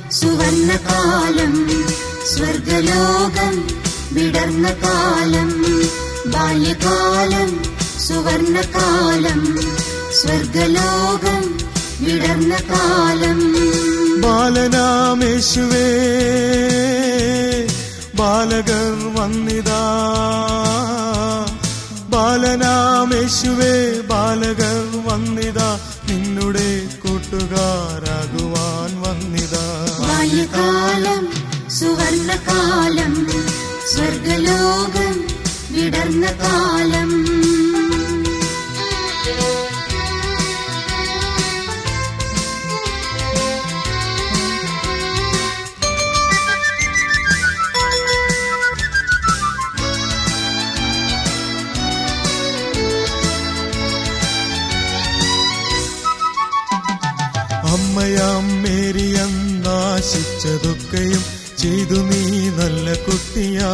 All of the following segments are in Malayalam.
സുവർണകാലം സ്വർഗലോകം വിടർന്ന കാലം ബാല്യകാലം സുവർണകാലം സ്വർഗലോകം വിടർന്ന കാലം ബാലനാമേശുവേ ബാലകർ വന്നിതാ ബാലനാമേശുവേ ബാലകർ വന്നിതാ നിന്നുടെ കൂട്ടുകാരാകുവാൻ വന്നിതാ ബാല്യകാലം സുവർണകാലം സ്വർഗലോകം വിടർന്ന കാലം അമ്മയാം മേരിയന്നാശിച്ചതൊക്കെയും ചെയ്തു നീ നല്ല കുട്ടിയാ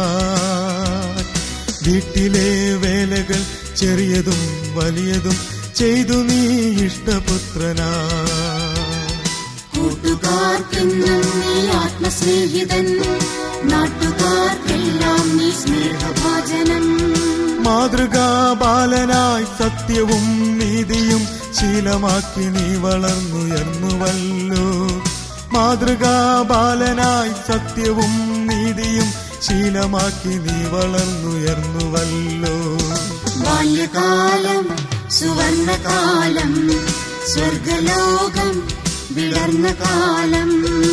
വീട്ടിലെ വേലകൾ ചെറിയതും വലിയതും ചെയ്തു നീ ഇഷ്ടപുത്രനാ കൂട്ടുകാർക്കെന്നും നീ ആത്മസ്നേഹിതൻ നാട്ടുകാർക്കെല്ലാം നീ സ്നേഹഭാജനം മാതൃകാ ബാലനായി സത്യവും നീതിയും ശീലമാക്കി നീ വളർന്നുയർന്നുവല്ലോ മാതൃകാ ബാലനായി സത്യവും നീതിയും ശീലമാക്കി നീ വളർന്നുയർന്നുവല്ലോ ബാല്യകാലം സുവർണകാലം സ്വർഗലോകം വിടർന്ന കാലം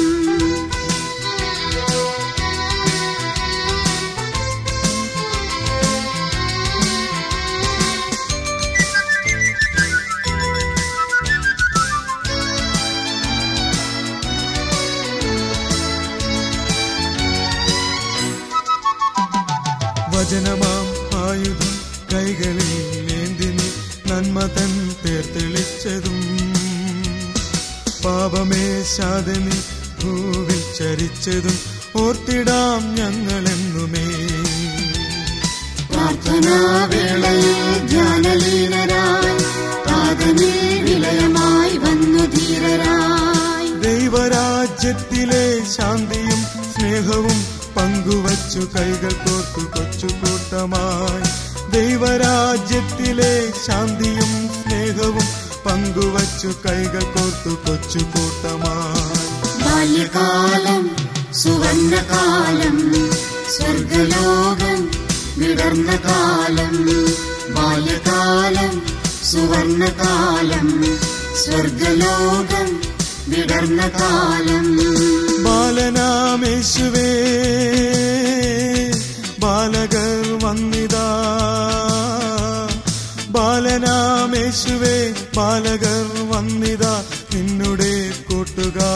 വചനമാം ആയുധം കൈകളിൽ ഏന്തിനി നന്മ തൻ തേർത്തെളിച്ചതും പാപമേ ശാതനി ഭൂവിൽ ചരിച്ചതും ഓർത്തിടാം ഞങ്ങളെന്നുമേ പ്രാർത്ഥനാവേളയിൽ ധ്യാനലീനരായി പാദനിൽ വിലയമായി വന്നു ധീരരായി ദൈവരാജ്യത്തിലെ ശാന്തിയും സ്നേഹവും പങ്കുവച്ചു കൈകൾ കോർത്തു കൊച്ചുകൂട്ടമായി ദൈവരാജ്യത്തിലെ ശാന്തിയും സ്നേഹവും പങ്കുവച്ചു കൈകൾ കോർത്തു കൊച്ചുകൂട്ടമായി ബാല്യകാലം സുവർണകാലം സ്വർഗലോകം വിടർന്ന കാലം ബാല്യകാലം സുവർണകാലം സ്വർഗലോകം വിടർന്ന കാലം ബാലനാമേശുവേ ബാലകർ വന്നിതാ ബാലനാമേശുവേ ബാലകർ വന്നിതാ